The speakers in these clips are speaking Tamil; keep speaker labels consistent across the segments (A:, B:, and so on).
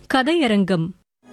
A: கதையரங்கம்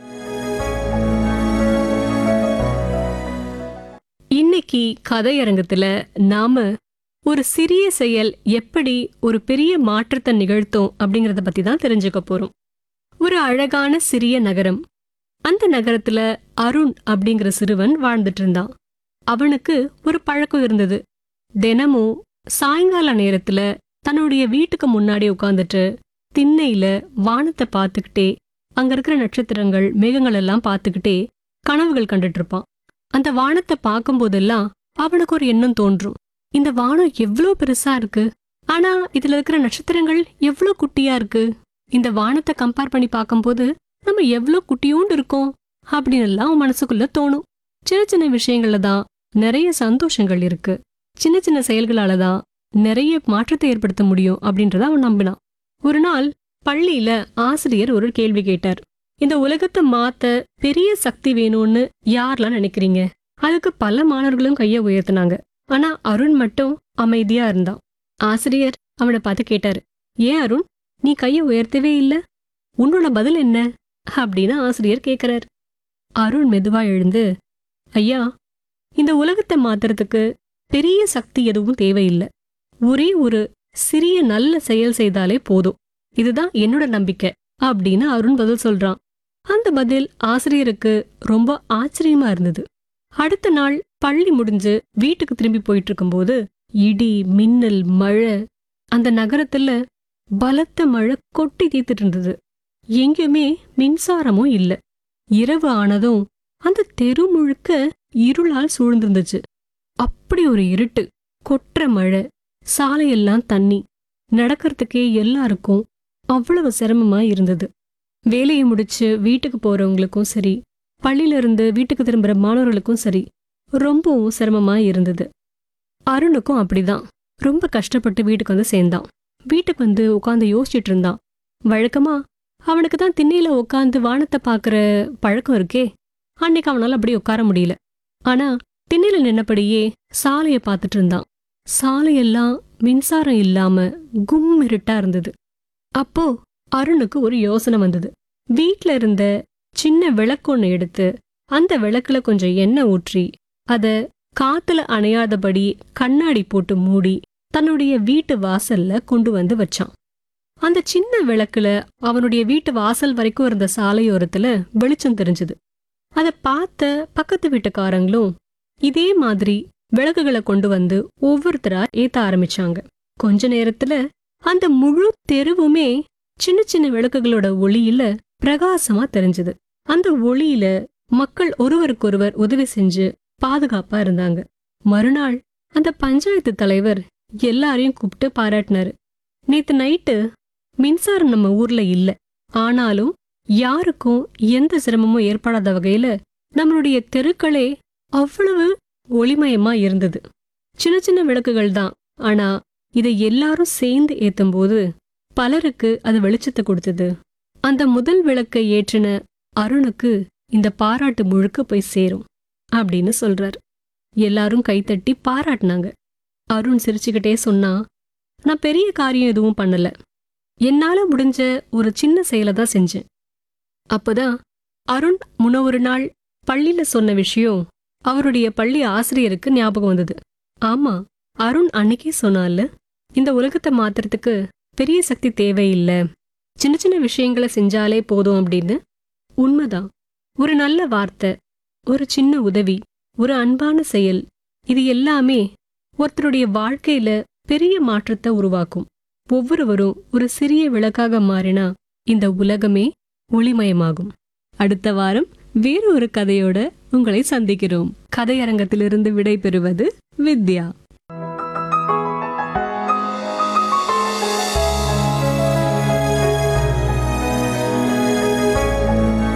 A: இன்னைக்கு கதையரங்கத்துல நாம ஒரு சிறிய செயல் எப்படி ஒரு பெரிய மாற்றத்தை நிகழ்த்தும் அப்படிங்கறத பத்தி தான் தெரிஞ்சுக்க போறோம் ஒரு அழகான சிறிய நகரம் அந்த நகரத்துல அருண் அப்படிங்கிற சிறுவன் வாழ்ந்துட்டு இருந்தான் அவனுக்கு ஒரு பழக்கம் இருந்தது தினமும் சாயங்கால நேரத்துல தன்னுடைய வீட்டுக்கு முன்னாடி உட்காந்துட்டு திண்ணையில வானத்தை பார்த்துக்கிட்டே அங்க இருக்கிற நட்சத்திரங்கள் மேகங்கள் எல்லாம் பார்த்துக்கிட்டே கனவுகள் கண்டுட்டு இருப்பான் அந்த வானத்தை பார்க்கும்போதெல்லாம் அவனுக்கு ஒரு எண்ணம் தோன்றும் இந்த வானம் எவ்வளோ பெருசா இருக்கு ஆனா இதுல இருக்கிற நட்சத்திரங்கள் எவ்வளோ குட்டியா இருக்கு இந்த வானத்தை கம்பேர் பண்ணி பார்க்கும்போது நம்ம எவ்வளோ குட்டியோண்டு இருக்கோம் அப்படின்னு எல்லாம் அவன் மனசுக்குள்ள தோணும் சின்ன சின்ன விஷயங்கள்ல தான் நிறைய சந்தோஷங்கள் இருக்கு சின்ன சின்ன செயல்களால தான் நிறைய மாற்றத்தை ஏற்படுத்த முடியும் அப்படின்றத அவன் நம்பினான் ஒரு நாள் பள்ளியில ஆசிரியர் ஒரு கேள்வி கேட்டார் இந்த உலகத்தை மாத்த பெரிய சக்தி வேணும்னு யாரெல்லாம் நினைக்கிறீங்க அதுக்கு பல மாணவர்களும் கைய உயர்த்தினாங்க ஆனா அருண் மட்டும் அமைதியா இருந்தான் ஆசிரியர் அவனை பார்த்து கேட்டாரு ஏன் அருண் நீ கைய உயர்த்தவே இல்ல உன்னோட பதில் என்ன அப்படின்னு ஆசிரியர் கேக்குறார் அருண் மெதுவா எழுந்து ஐயா இந்த உலகத்தை மாத்துறதுக்கு பெரிய சக்தி எதுவும் தேவையில்லை ஒரே ஒரு சிறிய நல்ல செயல் செய்தாலே போதும் இதுதான் என்னோட நம்பிக்கை அப்படின்னு அருண் பதில் சொல்றான் அந்த பதில் ஆசிரியருக்கு ரொம்ப ஆச்சரியமா இருந்தது அடுத்த நாள் பள்ளி முடிஞ்சு வீட்டுக்கு திரும்பி போயிட்டு இருக்கும்போது இடி மின்னல் மழை அந்த நகரத்துல பலத்த மழை கொட்டி தீர்த்துட்டு இருந்தது எங்கேயுமே மின்சாரமும் இல்ல இரவு ஆனதும் அந்த தெரு முழுக்க இருளால் சூழ்ந்திருந்துச்சு அப்படி ஒரு இருட்டு கொற்ற மழை சாலையெல்லாம் தண்ணி நடக்கிறதுக்கே எல்லாருக்கும் அவ்வளவு சிரமமா இருந்தது வேலையை முடிச்சு வீட்டுக்கு போறவங்களுக்கும் சரி பள்ளியில இருந்து வீட்டுக்கு திரும்புற மாணவர்களுக்கும் சரி ரொம்பவும் சிரமமா இருந்தது அருணுக்கும் அப்படிதான் ரொம்ப கஷ்டப்பட்டு வீட்டுக்கு வந்து சேர்ந்தான் வீட்டுக்கு வந்து உட்காந்து யோசிச்சுட்டு இருந்தான் வழக்கமா அவனுக்கு தான் திண்ணையில உட்காந்து வானத்தை பாக்குற பழக்கம் இருக்கே அன்னைக்கு அவனால அப்படி உட்கார முடியல ஆனா திண்ணையில நின்னபடியே சாலையை பார்த்துட்டு இருந்தான் சாலையெல்லாம் மின்சாரம் இல்லாம கும் இருட்டா இருந்தது அப்போ அருணுக்கு ஒரு யோசனை வந்தது வீட்ல இருந்த சின்ன விளக்கொன்னு எடுத்து அந்த விளக்குல கொஞ்சம் எண்ணெய் ஊற்றி அத காத்துல அணையாதபடி கண்ணாடி போட்டு மூடி தன்னுடைய வீட்டு வாசல்ல கொண்டு வந்து வச்சான் அந்த சின்ன விளக்குல அவனுடைய வீட்டு வாசல் வரைக்கும் இருந்த சாலையோரத்துல வெளிச்சம் தெரிஞ்சது அத பார்த்த பக்கத்து வீட்டுக்காரங்களும் இதே மாதிரி விளக்குகளை கொண்டு வந்து ஒவ்வொருத்தரா ஏத்த ஆரம்பிச்சாங்க கொஞ்ச நேரத்துல அந்த முழு தெருவுமே சின்ன சின்ன விளக்குகளோட ஒளியில பிரகாசமா தெரிஞ்சது அந்த ஒளியில மக்கள் ஒருவருக்கொருவர் உதவி செஞ்சு பாதுகாப்பா இருந்தாங்க மறுநாள் அந்த பஞ்சாயத்து தலைவர் எல்லாரையும் கூப்பிட்டு பாராட்டினாரு நேத்து நைட்டு மின்சாரம் நம்ம ஊர்ல இல்ல ஆனாலும் யாருக்கும் எந்த சிரமமும் ஏற்படாத வகையில நம்மளுடைய தெருக்களே அவ்வளவு ஒளிமயமா இருந்தது சின்ன சின்ன விளக்குகள் தான் ஆனா இதை எல்லாரும் சேர்ந்து ஏத்தும்போது பலருக்கு அது வெளிச்சத்தை கொடுத்தது அந்த முதல் விளக்கை ஏற்றின அருணுக்கு இந்த பாராட்டு முழுக்க போய் சேரும் அப்படின்னு சொல்றார் எல்லாரும் கைத்தட்டி பாராட்டினாங்க அருண் சிரிச்சுக்கிட்டே சொன்னா நான் பெரிய காரியம் எதுவும் பண்ணல என்னால முடிஞ்ச ஒரு சின்ன செயலை தான் செஞ்சேன் அப்பதான் அருண் முன்ன ஒரு நாள் பள்ளியில சொன்ன விஷயம் அவருடைய பள்ளி ஆசிரியருக்கு ஞாபகம் வந்தது ஆமா அருண் அன்னைக்கே சொன்னால இந்த உலகத்தை மாத்துறதுக்கு பெரிய சக்தி தேவையில்லை சின்ன சின்ன விஷயங்களை செஞ்சாலே போதும் அப்படின்னு உண்மைதான் ஒரு நல்ல வார்த்தை ஒரு சின்ன உதவி ஒரு அன்பான செயல் இது எல்லாமே ஒருத்தருடைய வாழ்க்கையில பெரிய மாற்றத்தை உருவாக்கும் ஒவ்வொருவரும் ஒரு சிறிய விளக்காக மாறினா இந்த உலகமே ஒளிமயமாகும் அடுத்த வாரம் வேறு ஒரு கதையோட உங்களை சந்திக்கிறோம் கதையரங்கத்திலிருந்து விடை பெறுவது வித்யா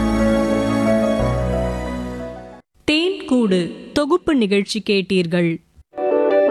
A: தேன் கூடு தொகுப்பு நிகழ்ச்சி கேட்டீர்கள்